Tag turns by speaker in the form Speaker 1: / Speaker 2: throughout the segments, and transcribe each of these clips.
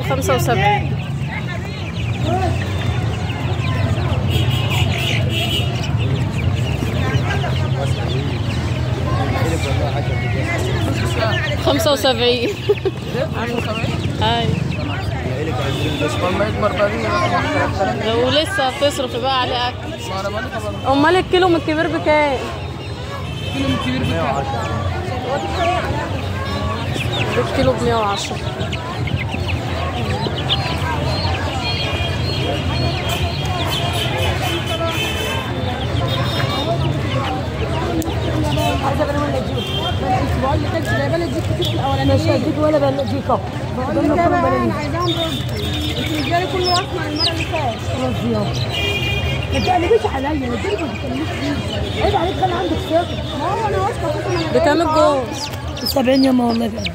Speaker 1: خمسة وسبعين خمسة وسبعين هاي ولسه بتصرف بقى عليه اكل امال الكيلو من الكبير بكام؟
Speaker 2: كيلو من كبير بكام؟
Speaker 1: الكيلو ب 110
Speaker 3: بقول لك انت جايبه لي دي كتير الاولانيه مش هديك ولا بلديك اهو بقول لك انا انا عايزاهم رز انت مديالي كل وقت مع المره اللي فاتت رز يابا ما تقلبيش عليا انا اديلك ما تتكلميش فيه عيب عليك انا عندك ثقه ما هو انا واثقه فيك من
Speaker 1: بكام الجوز؟
Speaker 3: 70 يوم والله بقى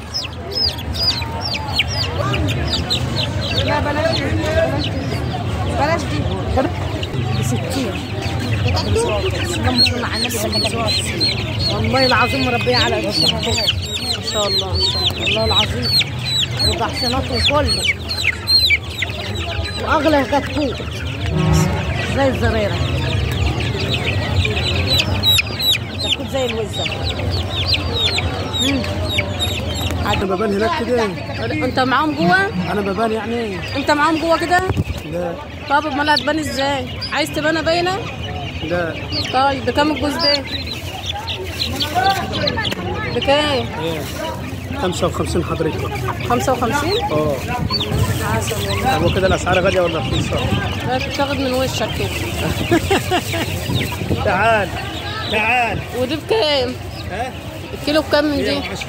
Speaker 4: لا بلاش دي بلاش دي بلاش دي
Speaker 3: ب 60 اللهم صل على النبي والله العظيم مربيه على قدها
Speaker 1: ما شاء الله ما شاء الله
Speaker 3: والله العظيم وتحصينات وكله واغلى كتكوت زي الزريره كتكوت زي الوزه
Speaker 5: انا ببان هناك كده
Speaker 1: انت معاهم جوه؟
Speaker 5: انا ببان يعني
Speaker 1: انت معاهم جوه كده؟
Speaker 5: لا
Speaker 1: طب امال هتبان ازاي؟ عايز تبان باينه؟
Speaker 5: لا
Speaker 1: طيب بكام الجوز ده؟ بكام؟
Speaker 5: 55 حضرتك
Speaker 1: 55
Speaker 5: اه
Speaker 1: عسل والله
Speaker 5: هو كده الاسعار غاليه ولا رخيصه
Speaker 1: لا تاخد من وشك كده
Speaker 5: تعال تعال
Speaker 1: ودي بكام؟
Speaker 5: ها
Speaker 1: الكيلو بكام من دي؟
Speaker 5: 110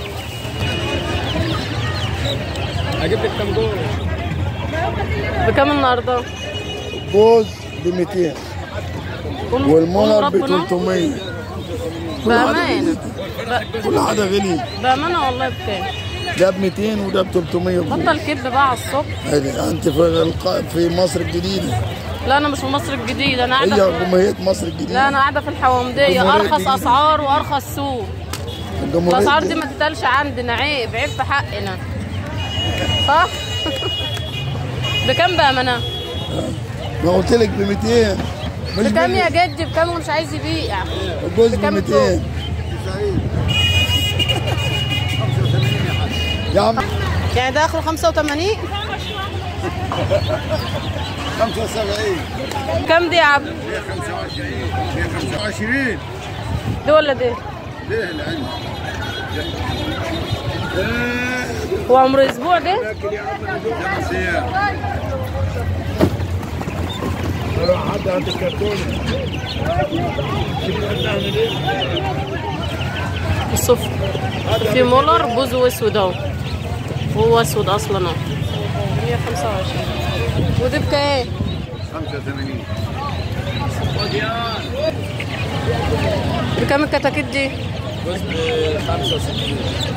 Speaker 5: اجيب لك كام جول
Speaker 1: بكام النهارده؟
Speaker 6: بوز ب 200
Speaker 1: قول-
Speaker 6: والمونر
Speaker 1: قول
Speaker 6: ب
Speaker 1: ربنا.
Speaker 6: 300
Speaker 1: بأمانة
Speaker 6: كل حاجه غلي
Speaker 1: بأمانة والله بكام؟
Speaker 6: ده ب 200 وده ب 300
Speaker 1: بطل كذب بقى على الصبح
Speaker 6: هذه انت في الق- في مصر الجديده
Speaker 1: لا أنا مش في مصر الجديدة أنا
Speaker 6: هي
Speaker 1: قاعدة في...
Speaker 6: جمهوريه مصر
Speaker 1: لا
Speaker 6: الجديده
Speaker 1: أنا قاعدة في الحوامدية
Speaker 6: جمهورية
Speaker 1: أرخص
Speaker 6: الجديدة.
Speaker 1: أسعار وأرخص سوق
Speaker 6: الجمهورية
Speaker 1: الأسعار دي
Speaker 6: الجديدة.
Speaker 1: ما تتقالش عندنا عيب عيب في حقنا صح؟ بكام بأمانة؟
Speaker 6: ما قلت لك ب 200 مش
Speaker 1: بكام
Speaker 6: ب-
Speaker 1: يا جدي بكام ومش عايز يبيع؟
Speaker 6: الجوز ب
Speaker 1: بكام
Speaker 6: 200 يا عم
Speaker 1: يعني ده آخره 85
Speaker 6: 75
Speaker 1: كام دي يا عبد؟
Speaker 6: 25
Speaker 1: دي ولا دي؟
Speaker 6: ليه العلم
Speaker 1: هو عمره أسبوع ده؟
Speaker 6: حد عند الكرتون
Speaker 1: الصفر في مولر بوزه اسود اهو وهو اسود اصلا اهو 125 ودي بكام؟
Speaker 6: 85
Speaker 1: بكام الكتاكيت دي؟
Speaker 5: جوز ب 65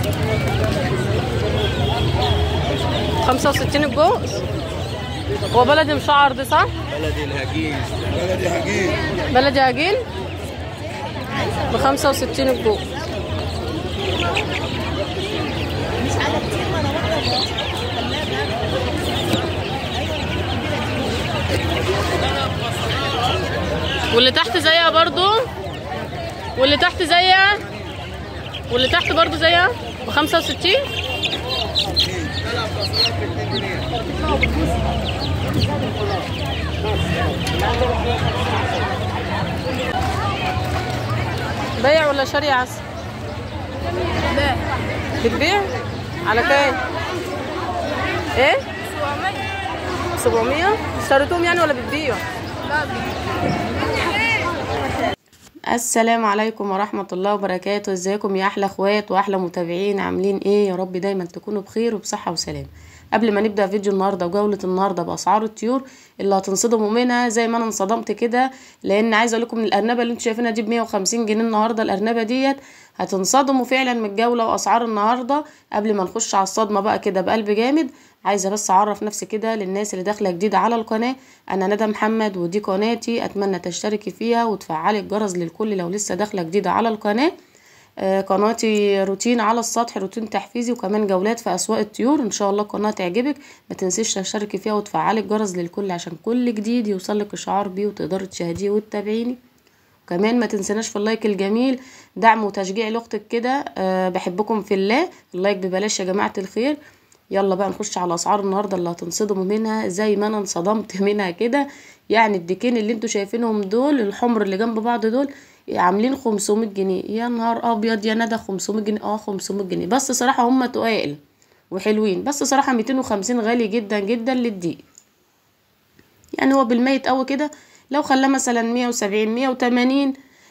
Speaker 1: 65 الجوز هو بلدي مشعر دي صح؟
Speaker 5: بلدي الهجين
Speaker 6: بلدي حقيقي
Speaker 1: بلدي عجين ب 65 الجوز واللي تحت زيها برضو واللي تحت زيها واللي تحت برضو زيها ب 65 بيع ولا شاري عسل؟ لا بتبيع؟ على كام؟ ايه؟ 700 اشتريتهم يعني ولا بتبيعوا؟ السلام عليكم ورحمة الله وبركاته ازيكم يا احلى اخوات واحلى متابعين عاملين ايه يا رب دايما تكونوا بخير وبصحة وسلام قبل ما نبدأ فيديو النهاردة وجولة النهاردة بأسعار الطيور اللي هتنصدموا منها زي ما انا انصدمت كده لان عايزة اقول لكم ان الارنبة اللي انتوا شايفينها دي ب 150 جنيه النهاردة الارنبة ديت هتنصدموا فعلا من الجولة واسعار النهاردة قبل ما نخش على الصدمة بقى كده بقلب جامد عايزه بس اعرف نفسي كده للناس اللي داخله جديده على القناه انا ندى محمد ودي قناتي اتمنى تشتركي فيها وتفعلي الجرس للكل لو لسه داخله جديده على القناه آه، قناتي روتين على السطح روتين تحفيزي وكمان جولات في اسواق الطيور ان شاء الله القناه تعجبك ما تنسيش تشتركي فيها وتفعلي الجرس للكل عشان كل جديد يوصلك اشعار بيه وتقدري تشاهديه وتتابعيني كمان ما تنسناش في اللايك الجميل دعم وتشجيع لاختك كده أه بحبكم في الله اللايك ببلاش يا جماعه الخير يلا بقى نخش على اسعار النهارده اللي هتنصدموا منها زي ما انا انصدمت منها كده يعني الديكين اللي انتوا شايفينهم دول الحمر اللي جنب بعض دول عاملين 500 جنيه يا نهار ابيض يا ندى 500 جنيه اه 500 جنيه بس صراحه هم تقال وحلوين بس صراحه 250 غالي جدا جدا للدقيق يعني هو بالميت قوي كده لو خلاه مثلا 170 180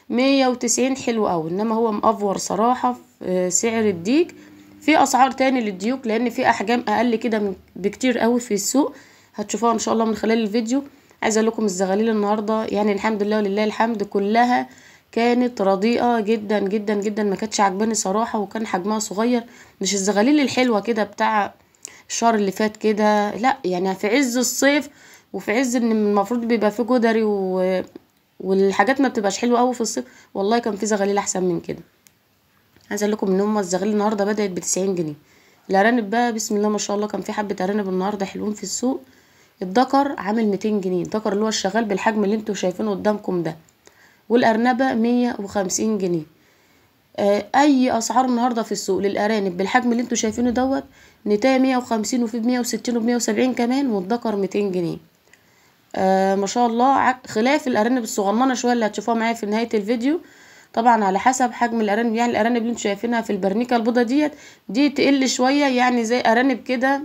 Speaker 1: 190 حلو قوي انما هو مأفور صراحه في سعر الديك في اسعار تاني للديوك لان في احجام اقل كده من بكتير قوي في السوق هتشوفوها ان شاء الله من خلال الفيديو عايزه اقول لكم الزغاليل النهارده يعني الحمد لله ولله الحمد كلها كانت رديئه جدا جدا جدا ما كانتش عجباني صراحه وكان حجمها صغير مش الزغاليل الحلوه كده بتاع الشهر اللي فات كده لا يعني في عز الصيف وفي عز ان المفروض بيبقى فيه جدري و... والحاجات ما بتبقاش حلوه قوي في الصيف والله كان في زغاليل احسن من كده عايزه اقول لكم ان هم الزغاليل النهارده بدات ب 90 جنيه الارانب بقى بسم الله ما شاء الله كان في حبه ارانب النهارده حلوين في السوق الدكر عامل 200 جنيه الدكر اللي هو الشغال بالحجم اللي انتوا شايفينه قدامكم ده والارنبه 150 جنيه آه اي اسعار النهارده في السوق للارانب بالحجم اللي انتوا شايفينه دوت نتايه 150 وفي 160 وب 170 كمان والدكر 200 جنيه آه ما شاء الله خلاف الارانب الصغننه شويه اللي هتشوفوها معايا في نهايه الفيديو طبعا على حسب حجم الارانب يعني الارانب اللي انتوا شايفينها في البرنيكه البيضه ديت دي تقل شويه يعني زي ارانب كده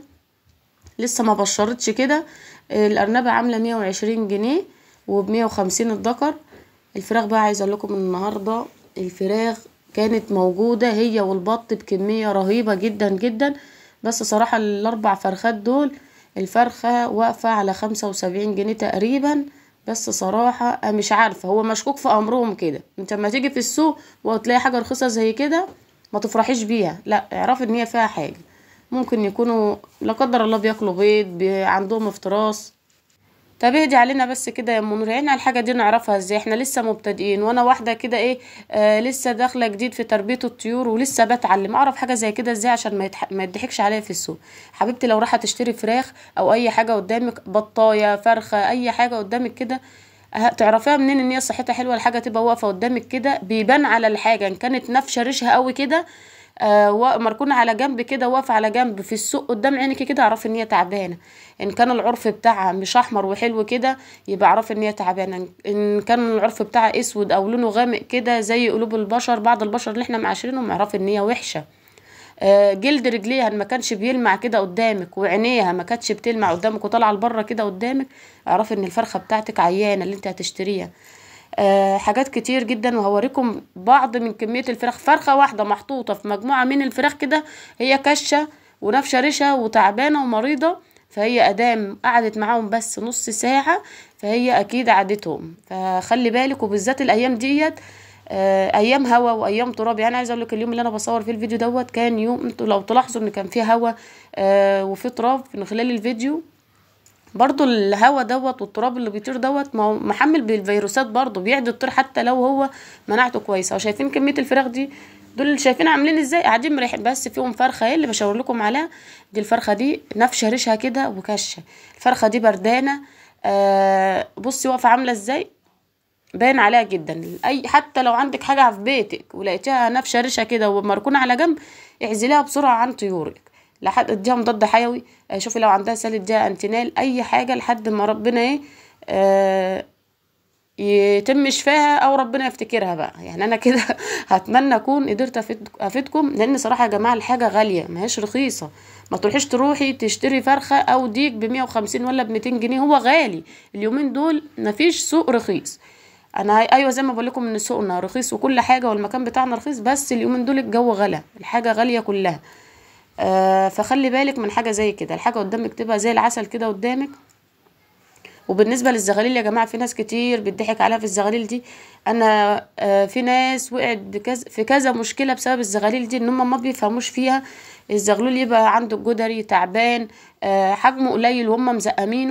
Speaker 1: لسه ما بشرتش كده الارنبه عامله 120 جنيه وب 150 الدكر الفراخ بقى عايزه اقول لكم النهارده الفراخ كانت موجوده هي والبط بكميه رهيبه جدا جدا بس صراحه الاربع فرخات دول الفرخه واقفه على خمسة وسبعين جنيه تقريبا بس صراحه مش عارفه هو مشكوك في امرهم كده انت لما تيجي في السوق وتلاقي حاجه رخيصه زي كده ما تفرحيش بيها لا اعرفي ان هي فيها حاجه ممكن يكونوا لا قدر الله بياكلوا بيض بي عندهم افتراس طب اهدي علينا بس كده يا ام نور يعني الحاجه دي نعرفها ازاي احنا لسه مبتدئين وانا واحده كده ايه آه لسه داخله جديد في تربيه الطيور ولسه بتعلم اعرف حاجه زي كده ازاي عشان ما, يتح... ما يضحكش عليا في السوق حبيبتي لو رايحه تشتري فراخ او اي حاجه قدامك بطايه فرخه اي حاجه قدامك كده تعرفيها منين ان هي صحتها حلوه الحاجه تبقى واقفه قدامك كده بيبان على الحاجه ان كانت نافشه ريشها قوي كده آه مركونه على جنب كده واقفه على جنب في السوق قدام عينك كده اعرفي ان هي تعبانه ان كان العرف بتاعها مش احمر وحلو كده يبقى اعرفي ان هي تعبانه ان كان العرف بتاعها اسود او لونه غامق كده زي قلوب البشر بعض البشر اللي احنا معاشرينهم اعرفي ان هي وحشه آه جلد رجليها ما كانش بيلمع كده قدامك وعينيها ما كانتش بتلمع قدامك وطالعه لبره كده قدامك اعرفي ان الفرخه بتاعتك عيانه اللي انت هتشتريها أه حاجات كتير جدا وهوريكم بعض من كمية الفراخ فرخة واحدة محطوطة في مجموعة من الفراخ كده هي كشة ونفشة ريشة وتعبانة ومريضة فهي ادام قعدت معاهم بس نص ساعة فهي اكيد عادتهم فخلي بالك وبالذات الايام ديت أه ايام هوا وايام تراب يعني عايزه اقول لك اليوم اللي انا بصور فيه الفيديو دوت كان يوم انتوا لو تلاحظوا ان كان فيه هوا أه وفي تراب من خلال الفيديو برضو الهوا دوت والتراب اللي بيطير دوت ما هو محمل بالفيروسات برضو بيعدي الطير حتى لو هو مناعته كويسه وشايفين كميه الفراخ دي دول اللي شايفين عاملين ازاي قاعدين مريحين بس فيهم فرخه اهي اللي بشاور لكم عليها دي الفرخه دي نفشه ريشها كده وكشه الفرخه دي بردانه آه بصي واقفه عامله ازاي باين عليها جدا اي حتى لو عندك حاجه في بيتك ولقيتيها نفشه ريشها كده ومركونه على جنب اعزليها بسرعه عن طيورك لحد اديها مضاد حيوي شوفي لو عندها سال اديها انتينال اي حاجه لحد ما ربنا ايه آه يتم شفاها او ربنا يفتكرها بقى يعني انا كده هتمنى اكون قدرت افيدكم لان صراحه يا جماعه الحاجه غاليه ما هيش رخيصه ما تروحيش تروحي تشتري فرخه او ديك ب 150 ولا ب 200 جنيه هو غالي اليومين دول مفيش سوق رخيص انا ايوه زي ما بقول لكم ان سوقنا رخيص وكل حاجه والمكان بتاعنا رخيص بس اليومين دول الجو غلا الحاجه غاليه كلها آه فخلي بالك من حاجه زي كده الحاجه قدامك تبقى زي العسل كده قدامك وبالنسبه للزغاليل يا جماعه في ناس كتير بتضحك عليها في الزغاليل دي انا آه في ناس وقعت بكذا في كذا مشكله بسبب الزغاليل دي ان هم ما بيفهموش فيها الزغلول يبقى عنده الجدري تعبان آه حجمه قليل وهم مزقمينه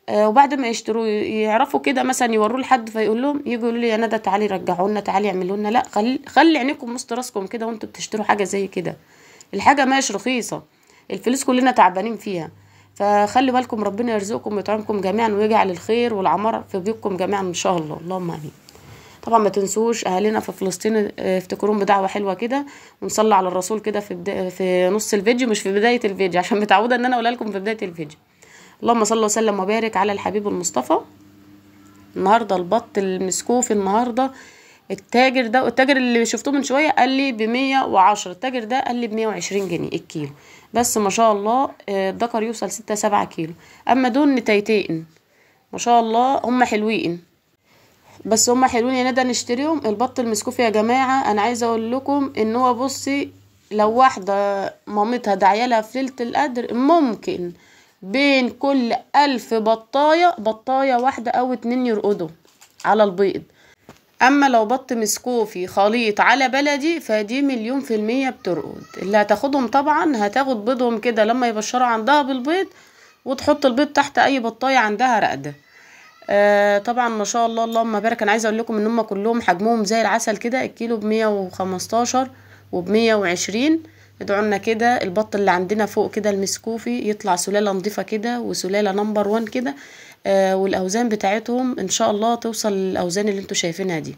Speaker 1: آه وبعد ما يشتروا يعرفوا كده مثلا يوروه لحد فيقول لهم يجوا يقولوا لي يا ندى تعالي رجعوا لنا تعالي اعملوا لنا لا خلي خلي عينيكم وسط راسكم كده وانتوا بتشتروا حاجه زي كده الحاجه مش رخيصه الفلوس كلنا تعبانين فيها فخلي بالكم ربنا يرزقكم ويطعمكم جميعا ويجعل الخير والعمار في بيوتكم جميعا ان شاء الله اللهم امين طبعا ما تنسوش اهالينا في فلسطين اه، افتكروهم بدعوه حلوه كده ونصلي على الرسول كده في بدا... في نص الفيديو مش في بدايه الفيديو عشان متعوده ان انا اقولها لكم في بدايه الفيديو اللهم صل وسلم وبارك على الحبيب المصطفى النهارده البط المسكوف النهارده التاجر ده التاجر اللي شفتوه من شويه قال لي ب 110 التاجر ده قال لي ب 120 جنيه الكيلو بس ما شاء الله آه، الدكر يوصل 6 7 كيلو اما دول نتايتين ما شاء الله هم حلوين بس هم حلوين يا ندى نشتريهم البط المسكوف يا جماعه انا عايزه اقول لكم ان هو بصي لو واحده مامتها دعيالها في ليله القدر ممكن بين كل ألف بطاية بطاية واحدة أو اتنين يرقدوا على البيض أما لو بط مسكوفي خليط على بلدي فدي مليون في المية بترقد اللي هتاخدهم طبعا هتاخد بيضهم كده لما يبشروا عندها بالبيض وتحط البيض تحت أي بطاية عندها رقدة آه طبعا ما شاء الله اللهم بارك انا عايزه اقول لكم ان هم كلهم حجمهم زي العسل كده الكيلو بمية وخمستاشر وبمية وعشرين ادعوا لنا كده البط اللي عندنا فوق كده المسكوفي يطلع سلاله نظيفه كده وسلاله نمبر وان كده آه والاوزان بتاعتهم ان شاء الله توصل للاوزان اللي انتوا شايفينها دي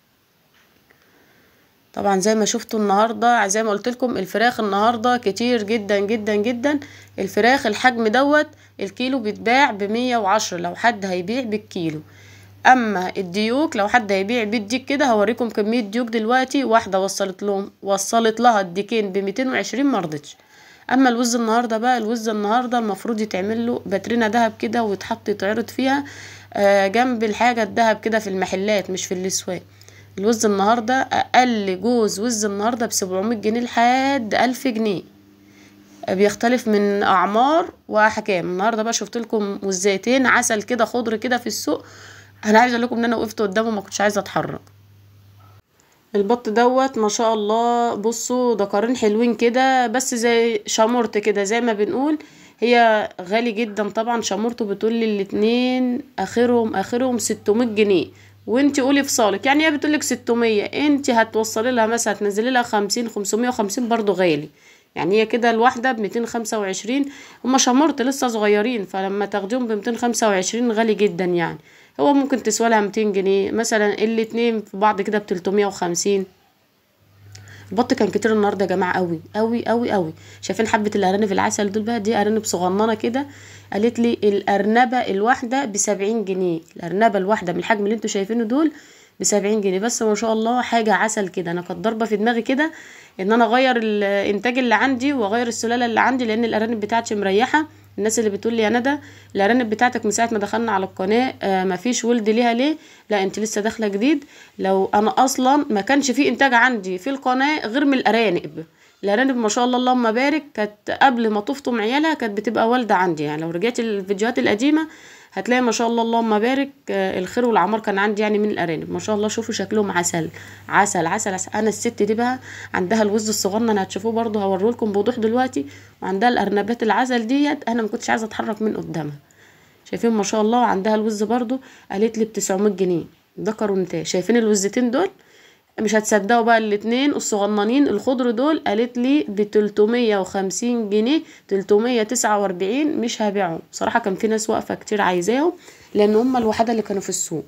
Speaker 1: طبعا زي ما شفتوا النهارده زي ما قلت لكم الفراخ النهارده كتير جدا جدا جدا الفراخ الحجم دوت الكيلو بيتباع بمية وعشرة لو حد هيبيع بالكيلو اما الديوك لو حد هيبيع بالديك كده هوريكم كميه ديوك دلوقتي واحده وصلت لهم وصلت لها الديكين ب 220 مرضتش اما الوز النهارده بقى الوز النهارده المفروض يتعمل له باترينا دهب كده ويتحط يتعرض فيها آه جنب الحاجه الدهب كده في المحلات مش في الاسواق الوز النهارده اقل جوز وز النهارده ب 700 جنيه لحد 1000 جنيه بيختلف من اعمار واحكام النهارده بقى شفت لكم وزيتين عسل كده خضر كده في السوق انا عايزه اقول لكم ان انا وقفت قدامه ما كنتش عايزه اتحرك البط دوت ما شاء الله بصوا دكارين حلوين كده بس زي شامورت كده زي ما بنقول هي غالي جدا طبعا شامورته بتقول لي الاتنين اخرهم اخرهم 600 جنيه وانت قولي فصالك يعني هي بتقول لك 600 انت هتوصلي لها مثلا هتنزلي لها 50 550 برضو غالي يعني هي كده الواحدة بميتين خمسة وعشرين هما شمرت لسه صغيرين فلما تاخديهم بميتين خمسة وعشرين غالي جدا يعني هو ممكن تسوى لها ميتين جنيه مثلا الاتنين في بعض كده بتلتمية وخمسين البط كان كتير النهارده يا جماعه قوي قوي قوي قوي شايفين حبه الارانب العسل دول بقى دي ارانب صغننه كده قالت لي الارنبه الواحده بسبعين جنيه الارنبه الواحده من الحجم اللي انتوا شايفينه دول بسبعين جنيه بس ما شاء الله حاجه عسل كده انا كانت ضاربه في دماغي كده ان انا اغير الانتاج اللي عندي واغير السلاله اللي عندي لان الارانب بتاعتي مريحه الناس اللي بتقول لي يا ندى الارانب بتاعتك من ساعه ما دخلنا على القناه آه مفيش ولد ليها ليه لا انت لسه داخله جديد لو انا اصلا ما كانش في انتاج عندي في القناه غير من الارانب الارانب ما شاء الله اللهم بارك كانت قبل ما تفطم عيالها كانت بتبقى والده عندي يعني لو رجعت الفيديوهات القديمه هتلاقي ما شاء الله اللهم بارك آه الخير والعمار كان عندي يعني من الارانب ما شاء الله شوفوا شكلهم عسل عسل عسل, عسل. انا الست دي بقى عندها الوز الصغنن هتشوفوه برضه هوريلكم بوضوح دلوقتي وعندها الارنبات العسل ديت انا ما كنتش عايزه اتحرك من قدامها شايفين ما شاء الله وعندها الوز برضه قالت لي ب 900 جنيه ذكر وانتهى شايفين الوزتين دول مش هتصدقوا بقى الاتنين الصغننين الخضر دول قالت لي ب 350 جنيه 349 مش هبيعهم صراحه كان في ناس واقفه كتير عايزاهم لان هم الوحده اللي كانوا في السوق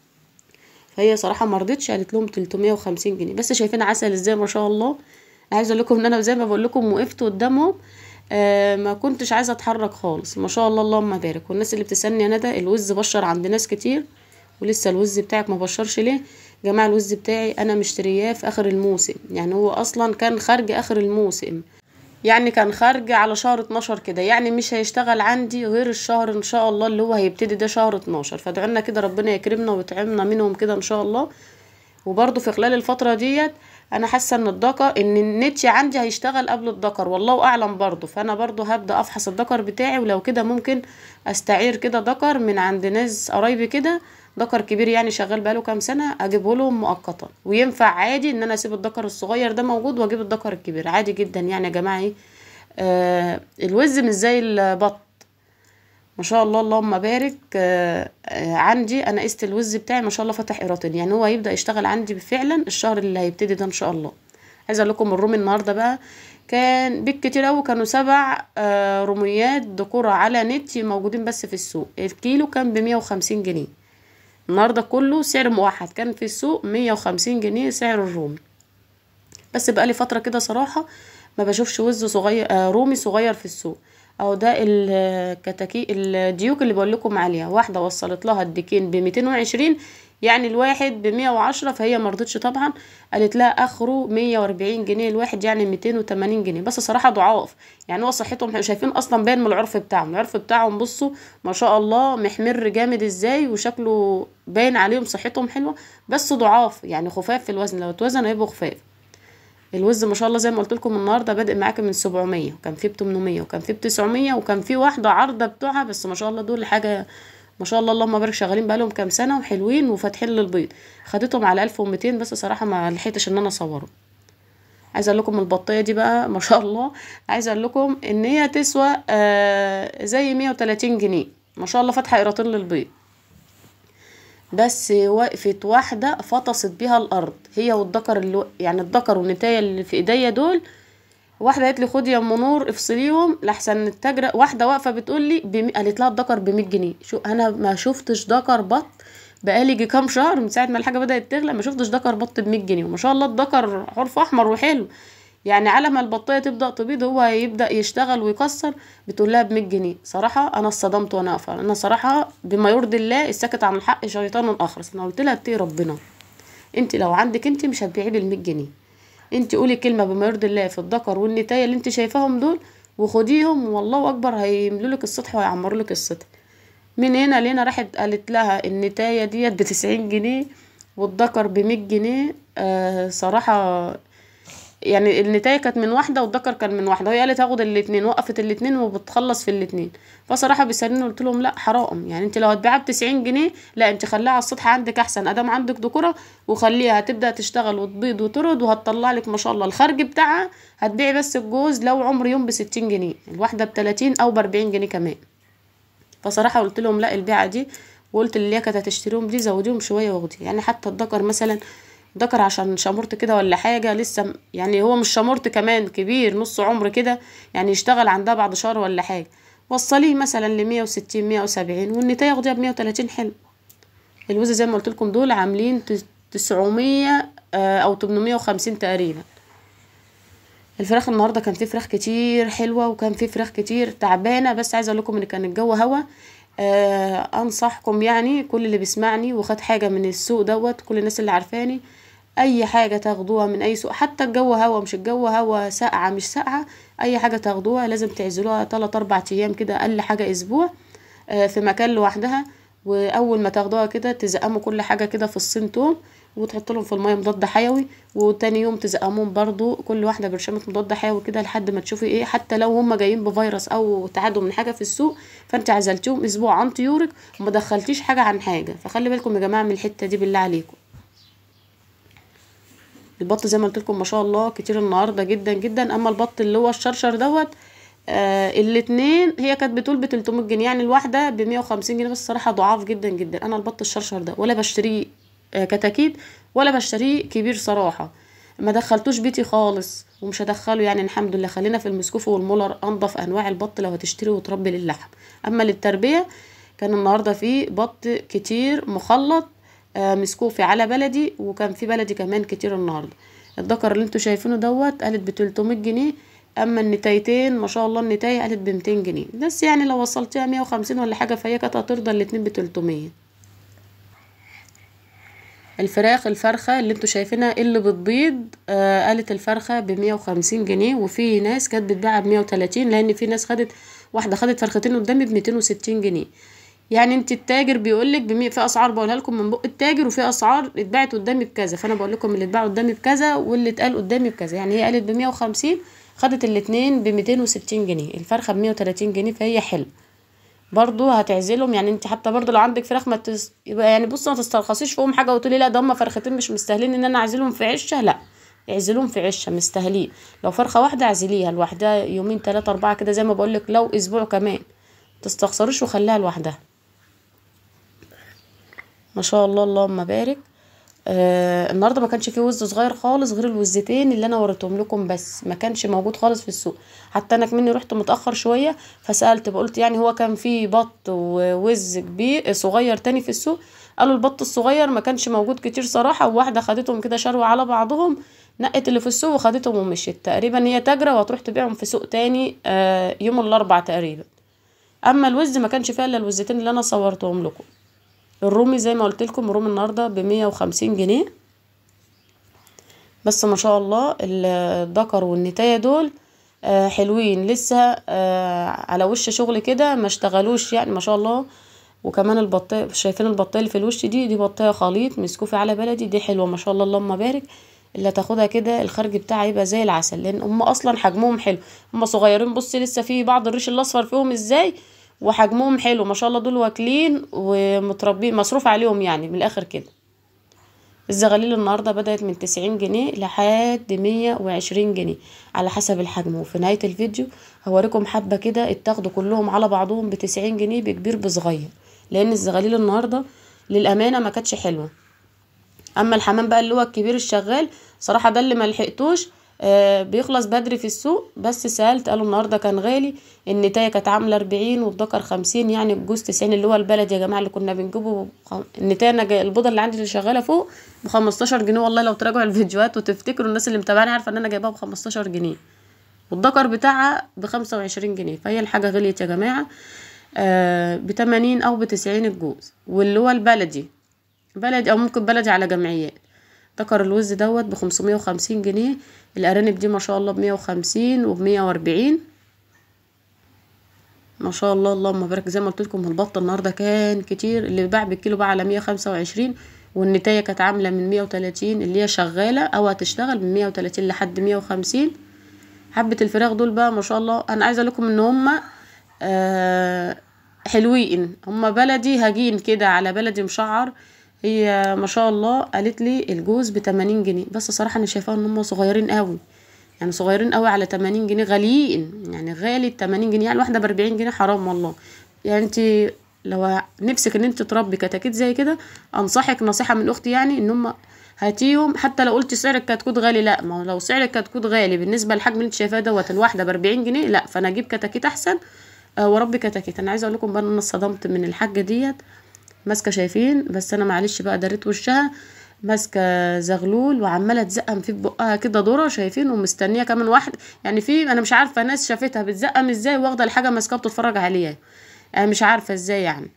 Speaker 1: فهي صراحه ما رضتش قالت لهم 350 جنيه بس شايفين عسل ازاي ما شاء الله انا عايزه اقول لكم ان انا زي ما بقول لكم وقفت قدامهم آه ما كنتش عايزه اتحرك خالص ما شاء الله اللهم بارك والناس اللي بتسالني يا ندى الوز بشر عند ناس كتير ولسه الوز بتاعك ما بشرش ليه جماعة الوز بتاعي انا مشترياه في اخر الموسم يعني هو اصلا كان خارج اخر الموسم يعني كان خارج على شهر 12 كده يعني مش هيشتغل عندي غير الشهر ان شاء الله اللي هو هيبتدي ده شهر 12 فادعوا كده ربنا يكرمنا ويطعمنا منهم كده ان شاء الله وبرضه في خلال الفتره ديت انا حاسه ان الذكر ان النتي عندي هيشتغل قبل الذكر والله اعلم برضه فانا برضه هبدا افحص الذكر بتاعي ولو كده ممكن استعير كده ذكر من عند ناس قرايبي كده ذكر كبير يعني شغال بقاله كام سنه اجيبه لهم مؤقتا وينفع عادي ان انا اسيب الذكر الصغير ده موجود واجيب الذكر الكبير عادي جدا يعني يا جماعه ايه آه الوز مش زي البط ما شاء الله اللهم بارك آه آه عندي انا قست الوز بتاعي ما شاء الله فتح قيراطين يعني هو هيبدا يشتغل عندي فعلا الشهر اللي هيبتدي ده ان شاء الله عايزه اقول لكم الرومي النهارده بقى كان بالكتير قوي كانوا سبع آه روميات ذكوره على نت موجودين بس في السوق الكيلو كان بمية وخمسين جنيه النهارده كله سعر موحد كان في السوق مية وخمسين جنيه سعر الرومي بس بقالي فتره كده صراحه ما بشوفش وز صغير آه رومي صغير في السوق او ده الكتاكي الديوك اللي بقول لكم عليها واحده وصلت لها الديكين ب 220 يعني الواحد ب 110 فهي ما رضتش طبعا قالت لها اخره 140 جنيه الواحد يعني 280 جنيه بس صراحه ضعاف يعني هو صحتهم شايفين اصلا باين من العرف بتاعهم العرف بتاعهم بصوا ما شاء الله محمر جامد ازاي وشكله باين عليهم صحتهم حلوه بس ضعاف يعني خفاف في الوزن لو اتوزن هيبقوا خفاف الوز ما شاء الله زي ما قلت لكم النهارده بادئ معاك من 700 وكان فيه ب 800 وكان فيه ب 900 وكان فيه واحده عارضه بتوعها بس ما شاء الله دول حاجه ما شاء الله اللهم بارك شغالين بقالهم كام سنه وحلوين وفاتحين للبيض خدتهم على 1200 بس صراحه ما لحقتش ان انا اصوره عايزه اقول لكم البطيه دي بقى ما شاء الله عايزه اقول لكم ان هي تسوى آه زي 130 جنيه ما شاء الله فاتحه قيراطين للبيض بس وقفت واحدة فطست بيها الأرض هي والذكر اللي يعني الذكر والنتاية اللي في ايديا دول واحدة قالت لي خدي يا ام نور افصليهم لحسن التاجرة واحدة واقفة بتقول لي بم... قالت لها الذكر ب 100 جنيه شو انا ما شفتش ذكر بط بقالي جي كام شهر من ساعة ما الحاجة بدأت تغلى ما شفتش ذكر بط ب 100 جنيه وما شاء الله الذكر حرف احمر وحلو يعني على ما البطايه تبدا تبيض هو هيبدا يشتغل ويكسر بتقول لها ب 100 جنيه صراحه انا اتصدمت وانا واقفه انا صراحه بما يرضي الله الساكت عن الحق شيطان اخرس انا قلت لها اتقي ربنا انت لو عندك انت مش هتبيعي بال 100 جنيه انت قولي كلمه بما يرضي الله في الذكر والنتايه اللي انت شايفاهم دول وخديهم والله اكبر هيملوا لك السطح وهيعمروا لك السطح من هنا لهنا راحت قالت لها النتايه ديت ب 90 جنيه والذكر ب 100 جنيه آه صراحه يعني النتاية كانت من واحدة والذكر كان من واحدة وهي قالت هاخد الاتنين وقفت الاتنين وبتخلص في الاتنين فصراحة بيسألوني قلت لهم لا حرام يعني انت لو هتبيعها بتسعين جنيه لا انت خليها على السطح عندك احسن ادام عندك ذكورة وخليها هتبدأ تشتغل وتبيض وترد وهتطلع لك ما شاء الله الخرج بتاعها هتبيعي بس الجوز لو عمر يوم بستين جنيه الواحدة بتلاتين او باربعين جنيه كمان فصراحة قلت لهم لا البيعة دي وقلت اللي هي كانت هتشتريهم دي زوديهم شوية واخدي يعني حتى الذكر مثلا ذكر عشان شمرت كده ولا حاجة لسه يعني هو مش شمرت كمان كبير نص عمر كده يعني يشتغل عندها بعد شهر ولا حاجة وصليه مثلا لمية وستين مية وسبعين والنتاية ياخديها بمية وتلاتين حلو الوز زي ما قلت لكم دول عاملين تسعمية او تمنمية وخمسين تقريبا الفراخ النهارده كان في فراخ كتير حلوه وكان في فراخ كتير تعبانه بس عايزه اقول لكم ان كان الجو هوا آه انصحكم يعني كل اللي بيسمعني وخد حاجه من السوق دوت كل الناس اللي عارفاني اي حاجه تاخدوها من اي سوق حتى الجو هوا مش الجو هوا ساقعه مش ساقعه اي حاجه تاخدوها لازم تعزلوها 3 4 ايام كده اقل حاجه اسبوع آه في مكان لوحدها واول ما تاخدوها كده تزقموا كل حاجه كده في الصين توم وتحط لهم في الميه مضاد حيوي وتاني يوم تزقموهم برضو كل واحده برشامه مضاد حيوي كده لحد ما تشوفي ايه حتى لو هم جايين بفيروس او تعدوا من حاجه في السوق فانت عزلتيهم اسبوع عن طيورك وما دخلتيش حاجه عن حاجه فخلي بالكم يا جماعه من الحته دي بالله عليكم البط زي ما قلت لكم ما شاء الله كتير النهارده جدا جدا اما البط اللي هو الشرشر دوت آه الاتنين هي كانت بتقول ب 300 جنيه يعني الواحده ب 150 جنيه بس الصراحه ضعاف جدا جدا انا البط الشرشر ده ولا بشتريه آه كتاكيت ولا بشتريه كبير صراحه ما دخلتوش بيتي خالص ومش هدخله يعني الحمد لله خلينا في المسكوف والمولر انضف انواع البط لو هتشتري وتربي للحم اما للتربيه كان النهارده في بط كتير مخلط آه مسكوفي على بلدي وكان في بلدي كمان كتير النهارده الذكر اللي انتوا شايفينه دوت قالت ب 300 جنيه اما النتايتين ما شاء الله النتايه قالت ب 200 جنيه بس يعني لو وصلتيها 150 ولا حاجه فهي كانت هترضى الاتنين ب 300 الفراخ الفرخه اللي انتوا شايفينها اللي بتبيض آه قالت الفرخه ب 150 جنيه وفي ناس كانت بتبيعها ب 130 لان في ناس خدت واحده خدت فرختين قدامي ب 260 جنيه يعني انت التاجر بيقول لك بمي... في اسعار بقولها لكم من بق التاجر وفي اسعار اتباعت قدامي بكذا فانا بقول لكم اللي اتباع قدامي بكذا واللي اتقال قدامي بكذا يعني هي قالت ب 150 خدت الاتنين ب 260 جنيه الفرخه ب 130 جنيه فهي حلو برضو هتعزلهم يعني انت حتى برضو لو عندك فراخ ما تس... يبقى يعني بص ما تسترخصيش فيهم حاجه وتقولي لا ده هم فرختين مش مستاهلين ان انا اعزلهم في عشه لا اعزلهم في عشه مستاهلين لو فرخه واحده اعزليها لوحدها يومين ثلاثة أربعة كده زي ما بقولك لو اسبوع كمان تستخسروش وخليها لوحدها ما شاء الله اللهم بارك آه النهارده ما كانش فيه وز صغير خالص غير الوزتين اللي انا وريتهم لكم بس ما كانش موجود خالص في السوق حتى انا كمني رحت متاخر شويه فسالت بقولت يعني هو كان فيه بط ووز كبير صغير تاني في السوق قالوا البط الصغير ما كانش موجود كتير صراحه وواحده خدتهم كده شروه على بعضهم نقت اللي في السوق وخدتهم ومشيت تقريبا هي تاجره وهتروح تبيعهم في سوق تاني آه يوم الاربع تقريبا اما الوز ما كانش فيها الا الوزتين اللي انا صورتهم لكم الرومي زي ما قلت لكم الرومي النهارده بمية وخمسين جنيه بس ما شاء الله الذكر والنتايه دول آه حلوين لسه آه على وش شغل كده ما اشتغلوش يعني ما شاء الله وكمان البطايه شايفين البطايه اللي في الوش دي دي بطايه خليط مسكوفي على بلدي دي حلوه ما شاء الله اللهم بارك اللي هتاخدها كده الخرج بتاعها يبقى زي العسل لان هم اصلا حجمهم حلو هم صغيرين بصي لسه في بعض الريش الاصفر فيهم ازاي وحجمهم حلو ما شاء الله دول واكلين ومتربين مصروف عليهم يعني من الاخر كده الزغاليل النهارده بدأت من تسعين جنيه لحد مية وعشرين جنيه على حسب الحجم وفي نهاية الفيديو هوريكم حبة كده اتاخدوا كلهم على بعضهم بتسعين جنيه بكبير بصغير لأن الزغاليل النهارده للأمانة ما كانتش حلوة أما الحمام بقى اللي هو الكبير الشغال صراحة ده اللي ملحقتوش آه بيخلص بدري في السوق بس سألت قالوا النهارده كان غالي النتاية كانت عاملة أربعين والذكر خمسين يعني الجوز تسعين اللي هو البلد يا جماعة اللي كنا بنجيبه بخ... النتاية أنا جاي... البيضة اللي عندي اللي شغالة فوق بخمستاشر جنيه والله لو تراجعوا الفيديوهات وتفتكروا الناس اللي متابعاني عارفة إن أنا جايباها بخمستاشر جنيه والذكر بتاعها بخمسة وعشرين جنيه فهي الحاجة غليت يا جماعة آه بتمانين أو بتسعين الجوز واللي هو البلدي بلدي أو ممكن بلدي على جمعيات ذكر الوز دوت بخمسمية وخمسين جنيه الأرانب دي ما شاء الله بمية وخمسين وبمية وأربعين ما شاء الله اللهم بارك زي ما قلت لكم البط النهارده كان كتير اللي باع بالكيلو باع على مية خمسة وعشرين والنتاية كانت عاملة من مية وتلاتين اللي هي شغالة أو هتشتغل من مية وتلاتين لحد مية وخمسين حبة الفراخ دول بقى ما شاء الله أنا عايزة لكم إن هما آه حلوين هما بلدي هجين كده على بلدي مشعر هي ما شاء الله قالت لي الجوز بتمانين جنيه بس صراحة أنا شايفاها إن هما صغيرين قوي يعني صغيرين قوي على تمانين جنيه غاليين يعني غالي تمانين جنيه يعني واحدة بأربعين جنيه حرام والله يعني انت لو نفسك ان انت تربي كتاكيت زي كده انصحك نصيحة من اختي يعني ان هم هاتيهم حتى لو قلت سعر الكتكوت غالي لا ما هو لو سعر الكتكوت غالي بالنسبة للحجم اللي انت شايفاه دوت الواحدة بأربعين جنيه لا فانا اجيب كتاكيت احسن آه واربي كتاكيت انا عايزة اقول لكم بقى ان انا اتصدمت من الحاجة ديت ماسكة شايفين بس انا معلش بقى دريت وشها ماسكه زغلول وعماله تزقم فيه بقها كده ذره شايفين ومستنيه كمان واحد يعني في انا مش عارفه ناس شافتها بتزقم ازاي واخده الحاجه ماسكاها بتتفرج عليها انا مش عارفه ازاي يعني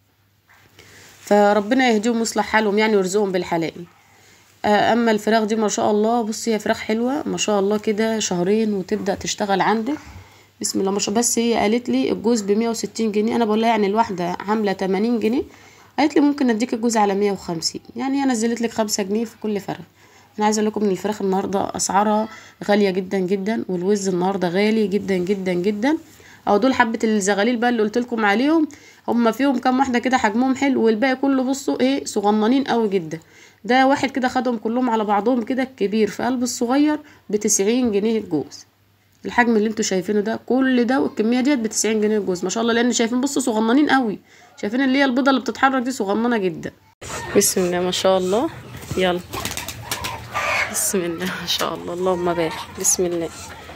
Speaker 1: فربنا يهديهم ويصلح حالهم يعني ويرزقهم بالحلال اما الفراخ دي ما شاء الله بصي هي فراخ حلوه ما شاء الله كده شهرين وتبدا تشتغل عندك بسم الله ما شاء بس هي قالت لي الجوز بمية وستين جنيه انا بقول لها يعني الواحده عامله تمانين جنيه قالت لي ممكن اديك الجوز على مية وخمسين يعني انا نزلت لك خمسة جنيه في كل فرخ انا عايزه اقول لكم ان الفراخ النهارده اسعارها غاليه جدا جدا والوز النهارده غالي جدا جدا جدا او دول حبه الزغاليل بقى اللي قلت لكم عليهم هم فيهم كام واحده كده حجمهم حلو والباقي كله بصوا ايه صغننين قوي جدا ده واحد كده خدهم كلهم على بعضهم كده الكبير في قلب الصغير بتسعين جنيه الجوز الحجم اللي انتوا شايفينه ده كل ده والكميه ديت بتسعين جنيه الجوز ما شاء الله لان شايفين بصوا صغننين قوي شايفين اللي هي البيضه اللي بتتحرك دي صغننه جدا بسم الله ما شاء الله يلا بسم الله ما شاء الله اللهم بارك بسم الله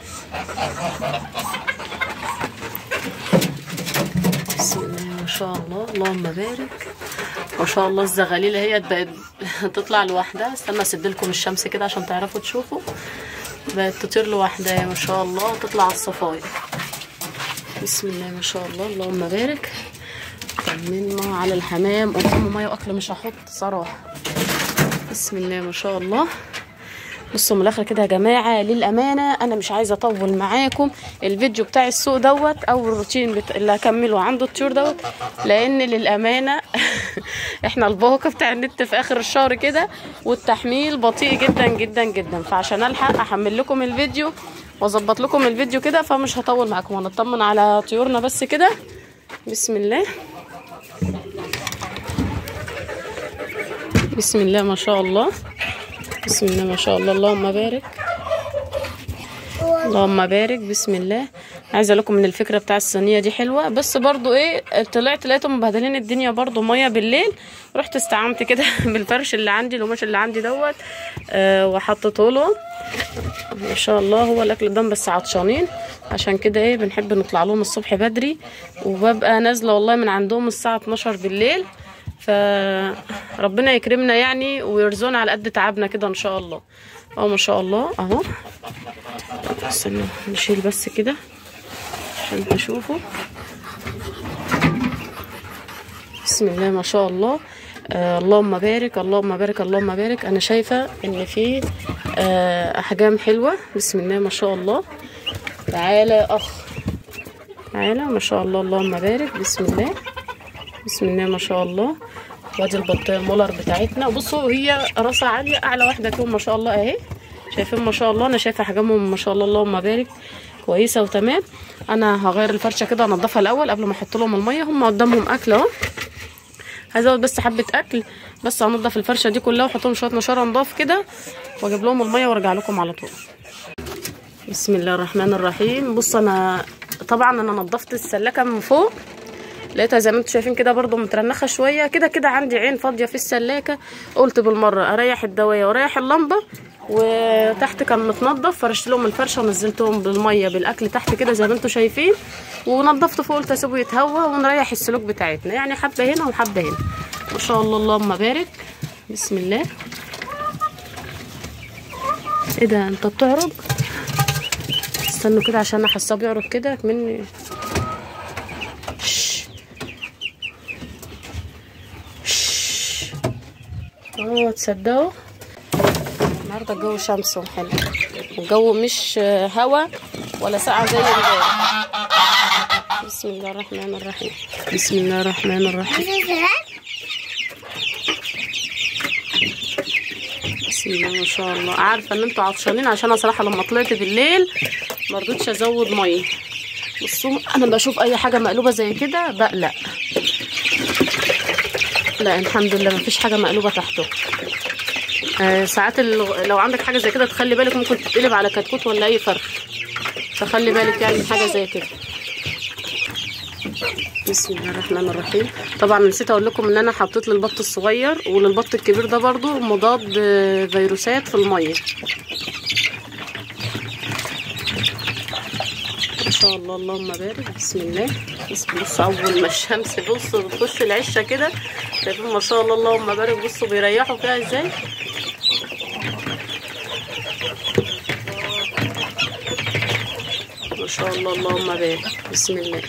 Speaker 1: بسم الله ما شاء الله اللهم بارك ما شاء الله الزغاليل هي بقت تطلع لوحدها استنى اسد لكم الشمس كده عشان تعرفوا تشوفوا بقت تطير لوحدها ما شاء الله وتطلع على الصفايا بسم الله ما شاء الله اللهم بارك طمنا على الحمام قدامه ميه واكل مش هحط صراحه بسم الله ما شاء الله بصوا من الاخر كده يا جماعه للامانه انا مش عايزه اطول معاكم الفيديو بتاع السوق دوت او الروتين بت... اللي هكمله عنده الطيور دوت لان للامانه احنا الباقه بتاع النت في اخر الشهر كده والتحميل بطيء جدا جدا جدا فعشان الحق احمل لكم الفيديو واظبط لكم الفيديو كده فمش هطول معاكم هنطمن على طيورنا بس كده بسم الله بسم الله ما شاء الله بسم الله ما شاء الله اللهم بارك اللهم بارك بسم الله عايزه لكم من الفكره بتاع الصينيه دي حلوه بس برضو ايه طلعت لقيتهم مبهدلين الدنيا برضو ميه بالليل رحت استعمت كده بالفرش اللي عندي القماش اللي عندي دوت آه وحطيته لهم ما شاء الله هو الاكل قدام بس عطشانين عشان كده ايه بنحب نطلع لهم الصبح بدري وببقى نازله والله من عندهم الساعه 12 بالليل فربنا يكرمنا يعني ويرزقنا على قد تعبنا كده ان شاء الله اه ما شاء الله اهو استنى نشيل بس كده عشان تشوفوا بسم الله ما شاء الله آه اللهم بارك اللهم بارك اللهم بارك انا شايفه ان في آه احجام حلوه بسم الله ما شاء الله تعالى يا اخ تعالى ما شاء الله اللهم بارك بسم الله بسم الله ما شاء الله وادي البطيه المولر بتاعتنا بصوا هي راسها عاليه اعلى واحده فيهم ما شاء الله اهي شايفين ما شاء الله انا شايفه حجمهم ما شاء الله اللهم بارك كويسه وتمام انا هغير الفرشه كده انضفها الاول قبل ما احط لهم الميه هم قدامهم اكل اهو هزود بس حبه اكل بس هنضف الفرشه دي كلها واحط لهم شويه نشاره نضاف كده واجيب لهم الميه وارجع لكم على طول بسم الله الرحمن الرحيم بص انا طبعا انا نضفت السلاكه من فوق لقيتها زي ما انتم شايفين كده برضو مترنخه شويه كده كده عندي عين فاضيه في السلاكه قلت بالمره اريح الدوايه واريح اللمبه وتحت كان متنضف فرشت لهم الفرشه ونزلتهم بالميه بالاكل تحت كده زي ما انتم شايفين ونضفت فوق قلت اسيبه يتهوى ونريح السلوك بتاعتنا يعني حبه هنا وحبه هنا ما شاء الله اللهم بارك بسم الله ايه ده انت بتعرج استنوا كده عشان انا حاساه بيعرج كده مني اه تصدقوا النهارده الجو شمس وحلو الجو مش هوا ولا ساقعة زي امبارح بسم الله الرحمن الرحيم بسم الله الرحمن الرحيم بسم الله ما شاء الله عارفه ان انتوا عطشانين عشان انا صراحه لما طلعت بالليل ما رضيتش ازود ميه بصوا انا بشوف اي حاجه مقلوبه زي كده بقلق لا الحمد لله مفيش حاجه مقلوبه تحته آه ساعات ال- لو عندك حاجه زي كده تخلي بالك ممكن تتقلب على كتكوت ولا اي فرخ فخلي بالك يعني من حاجه زي كده بسم الله الرحمن الرحيم طبعا نسيت اقول لكم ان انا حطيت للبط الصغير وللبط الكبير ده برضو مضاد آه، فيروسات في الميه ما شاء الله اللهم بارك بسم الله بس بص اول ما الشمس بص بتخش العشه كده شايفين ما شاء الله اللهم بارك بصوا بيريحوا فيها ازاي ما شاء الله اللهم بارك بسم الله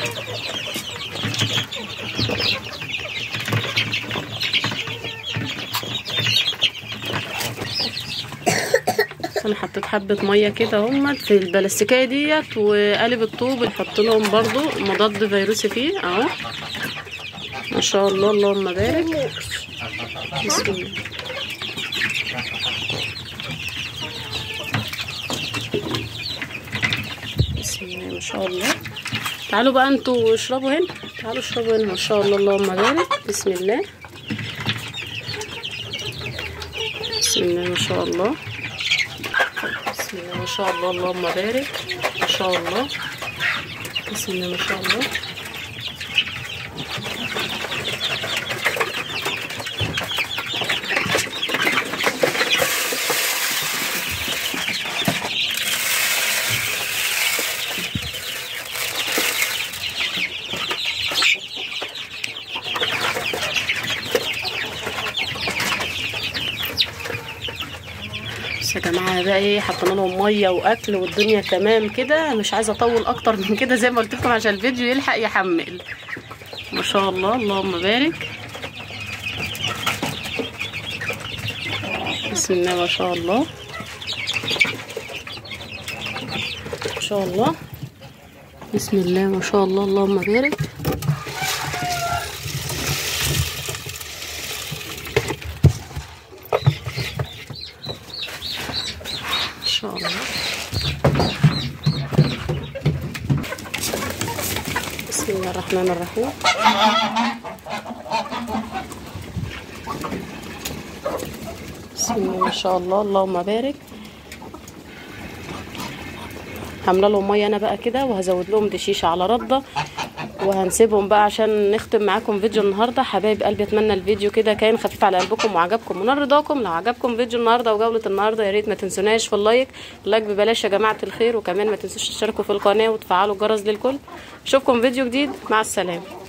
Speaker 1: انا حطيت حبه ميه كده هم في البلاستيكيه ديت وقالب الطوب نحط لهم برضو مضاد فيروسي فيه اهو ما شاء الله اللهم بارك بسم الله بسم الله ما شاء الله تعالوا بقى انتوا اشربوا هنا تعالوا اشربوا هنا ما شاء الله اللهم بارك بسم الله بسم الله ما شاء الله بسم الله ما شاء الله اللهم بارك ما شاء الله بسم الله ما شاء الله بس يا جماعه بقى ايه حطينا لهم ميه واكل والدنيا تمام كده مش عايزه اطول اكتر من كده زي ما قلت لكم عشان الفيديو يلحق يحمل ما شاء الله اللهم بارك بسم الله ما شاء الله ما شاء الله بسم الله ما شاء الله اللهم بارك ما شاء الله بسم الله الرحمن الرحيم بسم الله ما شاء الله اللهم بارك عامله لهم ميه انا بقى كده وهزود لهم دشيشه على رده وهنسيبهم بقى عشان نختم معاكم فيديو النهارده حبايب قلبي اتمنى الفيديو كده كان خفيف على قلبكم وعجبكم ونال رضاكم لو عجبكم فيديو النهارده وجوله النهارده يا ريت ما تنسوناش في اللايك اللايك ببلاش يا جماعه الخير وكمان ما تنسوش تشتركوا في القناه وتفعلوا الجرس للكل اشوفكم فيديو جديد مع السلامه